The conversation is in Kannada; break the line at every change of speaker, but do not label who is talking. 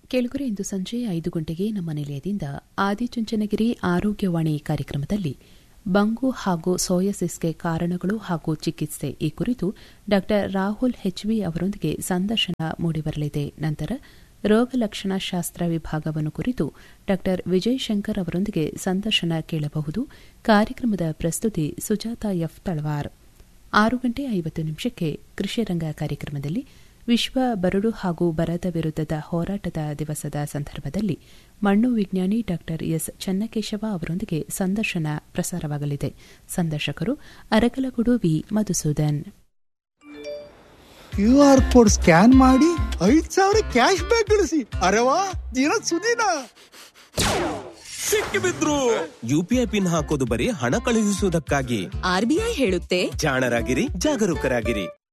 ಕೇಳುಗರೆ ಇಂದು ಸಂಜೆ ಐದು ಗಂಟೆಗೆ ನಮ್ಮ ನಿಲಯದಿಂದ ಆದಿಚುಂಚನಗಿರಿ ಆರೋಗ್ಯವಾಣಿ ಕಾರ್ಯಕ್ರಮದಲ್ಲಿ ಬಂಗು ಹಾಗೂ ಸೋಯಸಿಸ್ಗೆ ಕಾರಣಗಳು ಹಾಗೂ ಚಿಕಿತ್ಸೆ ಈ ಕುರಿತು ಡಾ ರಾಹುಲ್ ಹೆಚ್ವಿ ಅವರೊಂದಿಗೆ ಸಂದರ್ಶನ ಮೂಡಿಬರಲಿದೆ ನಂತರ ರೋಗ ಲಕ್ಷಣ ಶಾಸ್ತ್ರ ವಿಭಾಗವನ್ನು ಕುರಿತು ಡಾ ವಿಜಯ್ ಶಂಕರ್ ಅವರೊಂದಿಗೆ ಸಂದರ್ಶನ ಕೇಳಬಹುದು ಕಾರ್ಯಕ್ರಮದ ಪ್ರಸ್ತುತಿ ಸುಜಾತ ಎಫ್ ತಳವಾರ್ ಆರು ಗಂಟೆ ಐವತ್ತು ನಿಮಿಷಕ್ಕೆ ಕೃಷಿರಂಗ ಕಾರ್ಯಕ್ರಮದಲ್ಲಿ ವಿಶ್ವ ಬರಡು ಹಾಗೂ ಬರದ ವಿರುದ್ಧದ ಹೋರಾಟದ ದಿವಸದ ಸಂದರ್ಭದಲ್ಲಿ ಮಣ್ಣು ವಿಜ್ಞಾನಿ ಡಾ ಎಸ್ ಚನ್ನಕೇಶವ ಅವರೊಂದಿಗೆ ಸಂದರ್ಶನ ಪ್ರಸಾರವಾಗಲಿದೆ ಸಂದರ್ಶಕರು Arakalagudu V Madhusudan
Q R code scan ಮಾಡಿ ಐದ್ ಸಾವಿರ ಕ್ಯಾಶ್ ಬ್ಯಾಕ್ ಗಳಿಸಿ ಅರೆವಾ ದಿನ ಸುದಿನ
ಸಿಕ್ಕಿಬಿದ್ರು ಯುಪಿಐ ಪಿನ್ ಹಾಕೋದು ಬರೀ ಹಣ ಕಳುಹಿಸುವುದಕ್ಕಾಗಿ
ಆರ್ಬಿಐ ಹೇಳುತ್ತೆ
ಜಾಣರಾಗಿರಿ ಜಾಗರೂಕರಾಗಿರಿ